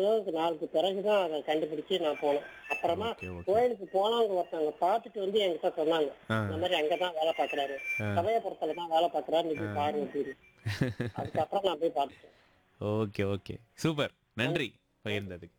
நாலு நாளுக்கு பிறகுதான் அதை கண்டுபிடிச்சு நான் போனேன் அப்புறமா ஓகே ஓகே கோயிலுக்கு போனவங்க ஒருத்தவங்க பார்த்துட்டு வந்து என்கிட்ட சொன்னாங்க ஆ. இந்த மாதிரி அங்கதான் வேலை பாக்குறாரு சமயபுரத்துல தான் வேலை பாக்குறாரு நீங்க பாருங்க அப்படின்னு அதுக்கப்புறம் நான் போய் பார்த்துட்டேன் ஓகே ஓகே சூப்பர் நன்றி பகிர்ந்ததுக்கு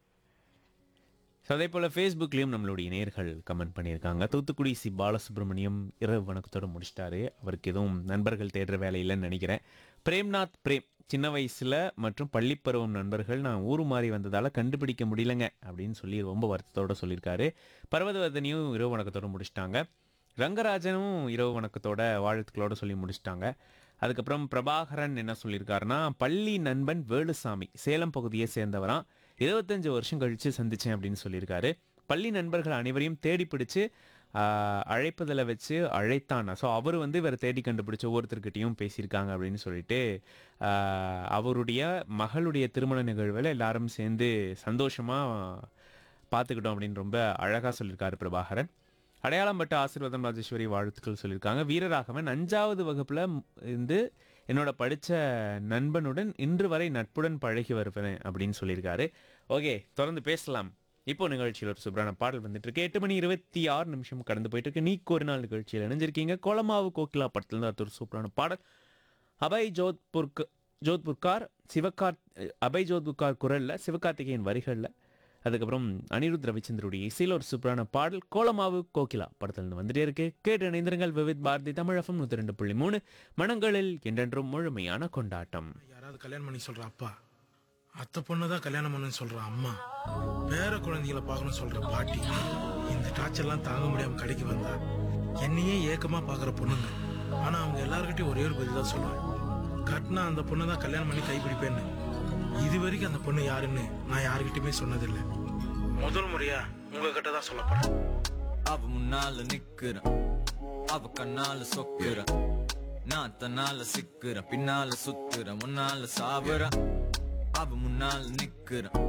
ஸோ அதே போல் ஃபேஸ்புக்லேயும் நம்மளுடைய நேர்கள் கமெண்ட் பண்ணியிருக்காங்க தூத்துக்குடி சி பாலசுப்ரமணியம் இரவு வணக்கத்தோடு முடிச்சிட்டாரு அவருக்கு எதுவும் நண்பர்கள் தேடுற வேலை இல்லைன்னு நினைக்கிறேன் பிரேம்நாத் பிரேம் சின்ன வயசில் மற்றும் பள்ளிப்பருவம் நண்பர்கள் நான் ஊர் மாறி வந்ததால் கண்டுபிடிக்க முடியலங்க அப்படின்னு சொல்லி ரொம்ப வருத்தத்தோடு சொல்லியிருக்காரு பர்வதவர்தனியும் இரவு வணக்கத்தோடு முடிச்சிட்டாங்க ரங்கராஜனும் இரவு வணக்கத்தோட வாழ்த்துக்களோட சொல்லி முடிச்சிட்டாங்க அதுக்கப்புறம் பிரபாகரன் என்ன சொல்லியிருக்காருன்னா பள்ளி நண்பன் வேலுசாமி சேலம் பகுதியை சேர்ந்தவராம் இருபத்தஞ்சு வருஷம் கழிச்சு சந்திச்சேன் அப்படின்னு சொல்லியிருக்காரு பள்ளி நண்பர்கள் அனைவரையும் தேடி பிடிச்சு ஆஹ், அழைப்பதில் வச்சு அழைத்தான் ஸோ அவர் வந்து இவரை தேடி கண்டுபிடிச்ச ஒவ்வொருத்தர்கிட்டையும் பேசியிருக்காங்க அப்படின்னு சொல்லிட்டு ஆஹ், அவருடைய மகளுடைய திருமண நிகழ்வில் எல்லாரும் சேர்ந்து சந்தோஷமாக பார்த்துக்கிட்டோம் அப்படின்னு ரொம்ப அழகாக சொல்லியிருக்காரு பிரபாகரன் அடையாளம் பட்ட ஆசீர்வாதம் ராஜேஸ்வரி வாழ்த்துக்கள் சொல்லியிருக்காங்க வீரராகவன் அஞ்சாவது வகுப்புல ம், இருந்து என்னோட படிச்ச நண்பனுடன் இன்று வரை நட்புடன் பழகி வருவேன் அப்படின்னு சொல்லியிருக்காரு ஓகே தொடர்ந்து பேசலாம் இப்போ நிகழ்ச்சியில் ஒரு சூப்பரான பாடல் வந்துட்டு இருக்கு எட்டு மணி இருபத்தி ஆறு நிமிஷம் கடந்து போயிட்டு இருக்கு நீக்கு ஒரு நாள் நிகழ்ச்சியில் இணைஞ்சிருக்கீங்க கோலமாவு கோகிலா படத்துல இருந்து ஒரு சூப்பரான பாடல் அபய் ஜோத்புர்க்கு ஜோத்புர்கார் சிவகார்த் அபய் ஜோத்புர்கார் குரல்ல சிவகார்த்திகேயன் வரிகள்ல அதுக்கப்புறம் அனிருத் ரவிச்சந்திரோடைய இசையில் ஒரு சூப்பரான பாடல் கோலமாவு கோகிலா படத்துல இருந்து வந்துட்டே இருக்கு கேட்டு இணைந்திருங்கள் விவித் பாரதி தமிழகம் நூத்தி ரெண்டு புள்ளி மூணு மனங்களில் என்றென்றும் முழுமையான கொண்டாட்டம் யாராவது கல்யாணம் பண்ணி சொல்ற அப்பா அத்தை பொண்ணு தான் கல்யாணம் பண்ணுன்னு சொல்ற அம்மா பேர குழந்தைகளை பார்க்கணும்னு சொல்ற பாட்டி இந்த டார்ச்சர்லாம் தாங்க முடியாம கடைக்கு வந்தா என்னையே ஏக்கமா பாக்குற பொண்ணுங்க ஆனா அவங்க எல்லார்கிட்டயும் ஒரே ஒரு பதில் தான் சொல்லுவேன் கட்டினா அந்த பொண்ணு தான் கல்யாணம் பண்ணி கைப்பிடிப்பேன்னு இது வரைக்கும் அந்த பொண்ணு யாருன்னு நான் யாருக்கிட்டயுமே சொன்னதில்லை முதல் முறையா உங்ககிட்ட தான் சொல்ல போறேன் அவ முன்னால நிக்கிறேன் அவ கண்ணால சொக்குறேன் நான் தன்னால சிக்கிறேன் பின்னால சுத்துறேன் முன்னால சாவுறேன் அவ முன்னால நிக்கிறேன்